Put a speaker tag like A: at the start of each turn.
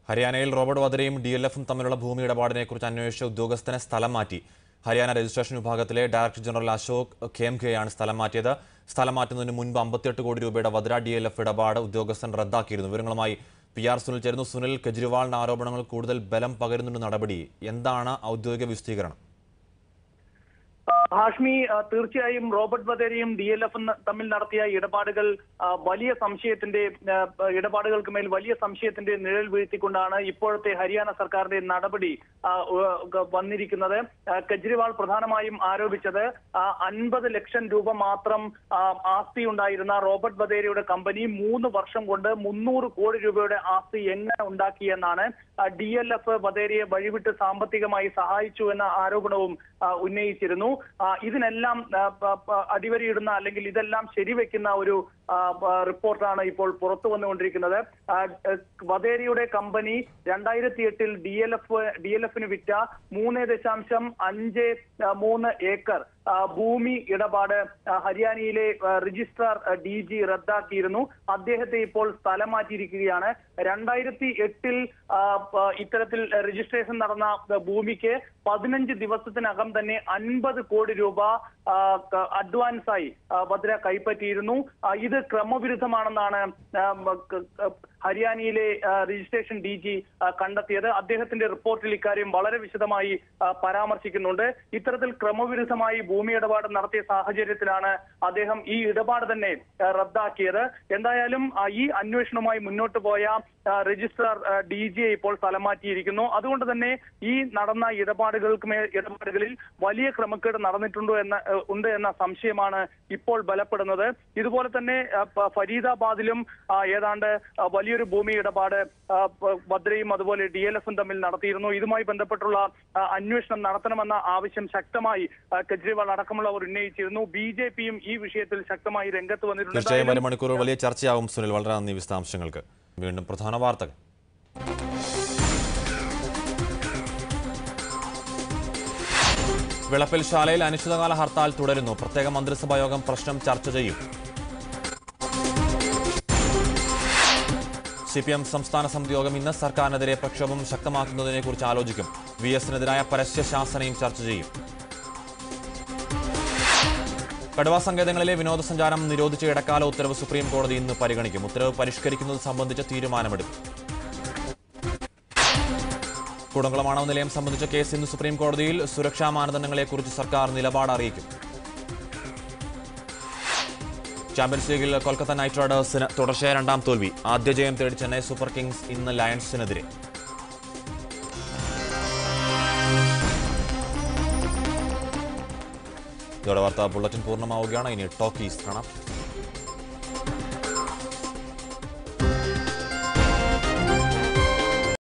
A: ഹരിയാനയിൽ Robert വദ്രയും D L എഫും തമ്മിലുള്ള ഭൂമി ഇടപാടിനെക്കുറിച്ച് അന്വേഷിച്ച ഉദ്യോഗസ്ഥനെ സ്ഥലം മാറ്റി ഹരിയാന രജിസ്ട്രേഷൻ വിഭാഗത്തിലെ ഡയറക്ടർ ജനറൽ അശോക് ഖേംഖെയാണ് സ്ഥലം മാറ്റിയത് സ്ഥലം മാറ്റുന്നതിന് മുൻപ് അമ്പത്തിയെട്ട് കോടി രൂപയുടെ വദ്ര ഡി എൽ എഫ് ഇടപാട് ഉദ്യോഗസ്ഥൻ റദ്ദാക്കിയിരുന്നു വിവരങ്ങളുമായി പി ആർ സുനിൽ ചേരുന്നു സുനിൽ കെജ്രിവാളിന്റെ ആരോപണങ്ങൾ കൂടുതൽ ബലം പകരുന്നുണ്ട് നടപടി എന്താണ് ഔദ്യോഗിക വിശദീകരണം
B: ഹാഷ്മി ആ, തീർച്ചയായും റോബർട്ട് വധേരയും ഡി എൽ എഫും തമ്മിൽ നടത്തിയ ഇടപാടുകൾ ആ, വലിയ സംശയത്തിന്റെ ആ, ഇടപാടുകൾക്ക് മേൽ വലിയ സംശയത്തിന്റെ നിഴൽ വീഴ്ത്തിക്കൊണ്ടാണ് ഇപ്പോഴത്തെ ഹരിയാന സർക്കാരിന്റെ നടപടി ആ, ഉ- വന്നിരിക്കുന്നത് ആ, കെജ്രിവാൾ പ്രധാനമായും ആരോപിച്ചത് അൻപത് ലക്ഷം രൂപ മാത്രം ആ, ആസ്തി ഉണ്ടായിരുന്ന റോബർട്ട് വധേരയുടെ കമ്പനി മൂന്ന് വർഷം കൊണ്ട് മുന്നൂറ് കോടി രൂപയുടെ ആസ്തി എങ്ങനെ ഉണ്ടാക്കിയെന്നാണ് ഡി എൽ എഫ് വധേരയെ വഴിവിട്ട് സാമ്പത്തികമായി സഹായിച്ചു എന്ന ആരോപണവും ആ, ഉന്നയിച്ചിരുന്നു ആ, ഇതിനെല്ലാം ആ, പ- പ- അടിവരയിടുന്ന അല്ലെങ്കിൽ ഇതെല്ലാം ശരിവെക്കുന്ന ഒരു ആ, പ- റിപ്പോർട്ടാണ് ഇപ്പോൾ പുറത്തു വന്നുകൊണ്ടിരിക്കുന്നത് ആ, എ- വധേരയുടെ കമ്പനി രണ്ടായിരത്തി എട്ടിൽ D L F D L എഫിന് വിറ്റ മൂന്ന് ദശാംശം അഞ്ച് ആ, മൂന്ന് ഏക്കർ ആ, ഭൂമി ഇടപാട് ആ, ഹരിയാനയിലെ ആ, രജിസ്ട്രാർ ഡി ജി റദ്ദാക്കിയിരുന്നു അദ്ദേഹത്തെ ഇപ്പോൾ സ്ഥലം മാറ്റിയിരിക്കുകയാണ് രണ്ടായിരത്തി എട്ടിൽ ആ, പ- ഇത്തരത്തിൽ രജിസ്ട്രേഷൻ നടന്ന ഭൂമിക്ക് പതിനഞ്ച് ദിവസത്തിനകം തന്നെ അൻപത് കോടി രൂപ ആ, ക- അഡ്വാൻസായി ആ, ഭദ്ര കൈപ്പറ്റിയിരുന്നു ആ, ഇത് ക്രമവിരുദ്ധമാണെന്നാണ് ആ, മ- ക- ക- ഹരിയാനയിലെ ആ, രജിസ്ട്രേഷൻ ഡി ജി കണ്ടെത്തിയത് അദ്ദേഹത്തിന്റെ റിപ്പോർട്ടിൽ ഇക്കാര്യം വളരെ വിശദമായി ആ, പരാമർശിക്കുന്നുണ്ട് ഇത്തരത്തിൽ ക്രമവിരുദ്ധമായി ഭൂമി ഇടപാട് നടത്തിയ സാഹചര്യത്തിലാണ് അദ്ദേഹം ഈ ഇടപാട് തന്നെ ആ, റദ്ദാക്കിയത് എന്തായാലും ആ, ഈ അന്വേഷണവുമായി മുന്നോട്ട് പോയ ആ, രജിസ്ട്രാർ ഡി ജിയെ ഇപ്പോൾ സ്ഥലം മാറ്റിയിരിക്കുന്നു അതുകൊണ്ട് തന്നെ ഈ നടന്ന ഇടപാടുകൾക്ക് മേൽ ഇടപാടുകളിൽ വലിയ ക്രമക്കേട് നടന്നിട്ടുണ്ടോ എന്ന ഏഹ്, ഉണ്ട് എന്ന സംശയമാണ് ഇപ്പോൾ ബലപ്പെടുന്നത് ഇതുപോലെ തന്നെ ആ, പ- ഫരീദാബാദിലും ആ, ഏതാണ്ട് ആ, വലിയൊരു ഭൂമി ഇടപാട് ആ, പ- ഭദ്രയും അതുപോലെ ഡി എൽ എഫും തമ്മിൽ നടത്തിയിരുന്നു ഇതുമായി ബന്ധപ്പെട്ടുള്ള ആ, അന്വേഷണം നടത്തണമെന്ന ആവശ്യം ശക്തമായി ആ, കെജ്രിവാൾ അടക്കമുള്ളവർ ഉന്നയിച്ചിരുന്നു ബി ജെ പിയും ഈ വിഷയത്തിൽ ശക്തമായി രംഗത്ത് വന്നിട്ടുണ്ട്
A: തീർച്ചയായും
B: എന്തായാലും
A: വരും മണിക്കൂറുകൾ വലിയ ചർച്ചയാവും സുനിൽ വളരെ നന്ദി വിശദാംശങ്ങൾക്ക് വീണ്ടും പ്രധാന വാർത്തകൾ വിളപ്പിൽ ശാലയിൽ അനിശ്ചിതകാല ഹർത്താൽ തുടരുന്നു പ്രത്യേക മന്ത്രിസഭാ യോഗം പ്രശ്നം ചർച്ച ചെയ്യും സി പി എം സംസ്ഥാന സമിതി യോഗം ഇന്ന് സർക്കാരിനെതിരെ പ്രക്ഷോഭം ശക്തമാക്കുന്നതിനെക്കുറിച്ച് ആലോചിക്കും വി എസിനെതിരായ പരസ്യ ശാസനയും ചർച്ച ചെയ്യും കടുവ സങ്കേതങ്ങളിലെ വിനോദസഞ്ചാരം നിരോധിച്ച ഇടക്കാല ഉത്തരവ് സുപ്രീം കോടതി ഇന്ന് പരിഗണിക്കും ഉത്തരവ് പരിഷ്കരിക്കുന്നത് സംബന്ധിച്ച തീരുമാനമെടുക്കും കുടംകുളം ആണവ നിലയം സംബന്ധിച്ച കേസ് ഇന്ന് സുപ്രീം കോടതിയിൽ സുരക്ഷാ മാനദണ്ഡങ്ങളെക്കുറിച്ച് സർക്കാർ നിലപാട് അറിയിക്കും ചാമ്പ്യൻസ് ലീഗിൽ കൊൽക്കത്ത നൈറ്റ് റൈഡേഴ്സിന് തുടർച്ചയായ രണ്ടാം തോൽവി ആദ്യ ജയം തേടി ചെന്നൈ സൂപ്പർ കിങ്സ് ഇന്ന് ലയൺസിനെതിരെ ഇതോടെ വാർത്താ ബുള്ളറ്റിൻ പൂർണ്ണമാവുകയാണ് ഇനി ടോക്കീസ് കാണാം